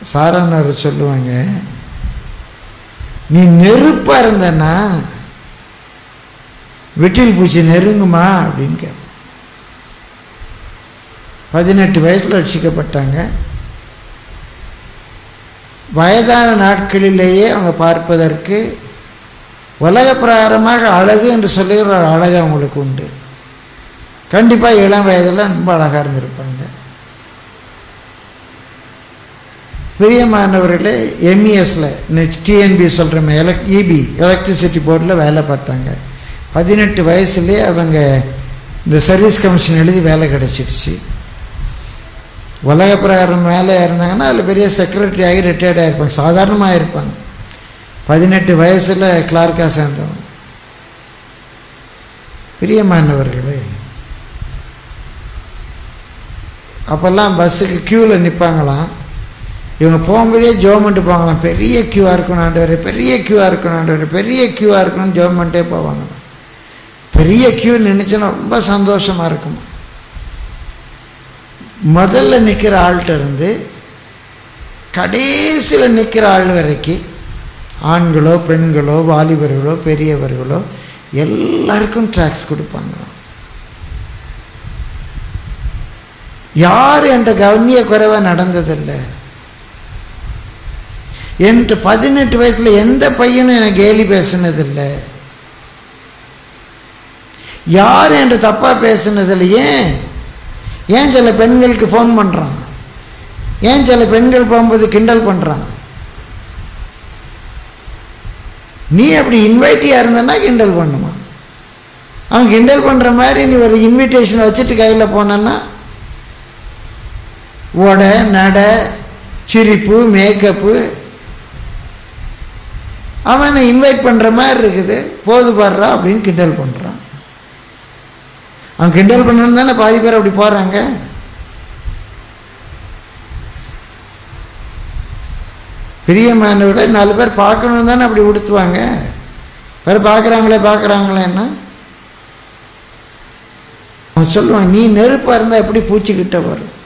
சாரானார் சொல்லுவாங்க நீ நெருப்பா இருந்தன்னா வெட்டில் பூச்சி நெருங்குமா அப்படின்னு கேட்பேன் பதினெட்டு வயசில் ரட்சிக்கப்பட்டாங்க வயதான நாட்களிலேயே அவங்க பார்ப்பதற்கு உலக பிரகாரமாக அழகு என்று சொல்லுகிற ஒரு அழகு அவங்களுக்கு உண்டு கண்டிப்பாக இளம் வயதில் ரொம்ப அழகாக இருந்திருப்பாங்க பிரியமானவர்களே எம்இஎஸில் டிஎன்பி சொல்கிறோமே எலக் இபி எலக்ட்ரிசிட்டி போர்டில் வேலை பார்த்தாங்க பதினெட்டு வயசுலேயே அவங்க இந்த சர்வீஸ் கமிஷன் எழுதி வேலை கிடச்சிடுச்சு உலக பிரகாரம் வேலை இருந்தாங்கன்னா அதில் பெரிய செக்ரட்டரி ஆகி ரிட்டையர்ட் ஆகிருப்பாங்க சாதாரணமாக இருப்பாங்க பதினெட்டு வயசில் கிளார்க்காக சேர்ந்தவங்க பிரியமானவர்களே அப்போல்லாம் பஸ்ஸுக்கு க்யூவில் நிற்பாங்களாம் இவங்க போகும்போதே ஜோம் பண்ணிட்டு போவாங்களாம் பெரிய க்யூவாக இருக்கணும் ஆண்டவர் பெரிய க்யூவாக இருக்கணும் ஆண்டவர் பெரிய க்யூவாக இருக்கணும்னு ஜோம் பண்ணிட்டே போவாங்களாம் பெரிய க்யூ நினைச்சோன்னா ரொம்ப சந்தோஷமாக இருக்குமா முதல்ல நிற்கிற ஆள்கிட்ட இருந்து கடைசியில் நிற்கிற ஆள் வரைக்கும் ஆண்களோ பெண்களோ வாலிபர்களோ பெரியவர்களோ எல்லாருக்கும் ட்ராக்ஸ் கொடுப்பாங்களாம் யார் என்ற கவனிய குறைவாக நடந்ததில்லை என்கிட்ட பதினெட்டு வயசுல எந்த பையனும் எனக்கு கேலி பேசினதில்லை யார் என்று தப்பா பேசினதில்லை ஏன் ஏன் சில பெண்களுக்கு ஃபோன் பண்றான் ஏன் சில பெண்கள் போகும்போது கிண்டல் பண்றான் நீ அப்படி இன்வைட்டியா இருந்தனா கிண்டல் பண்ணுமா அவன் கிண்டல் பண்ற மாதிரி நீ ஒரு இன்விடேஷன் வச்சுட்டு கையில போனன்னா ஓட நட சிரிப்பு மேக்கப்பு அவனை இன்வைட் பண்ணுற மாதிரி இருக்குது போது பாடுறா அப்படின்னு கிண்டல் பண்ணுறான் அவன் கிண்டல் பண்ணணும் தானே பாதி பேர் அப்படி போகிறாங்க பிரியமானவிட நாலு பேர் பார்க்கணும் தானே அப்படி உடுத்துவாங்க பேர் பார்க்குறாங்களே பார்க்குறாங்களேன்னா அவன் சொல்லுவான் நீ நெருப்பாக இருந்தால் எப்படி பூச்சிக்கிட்ட வரும்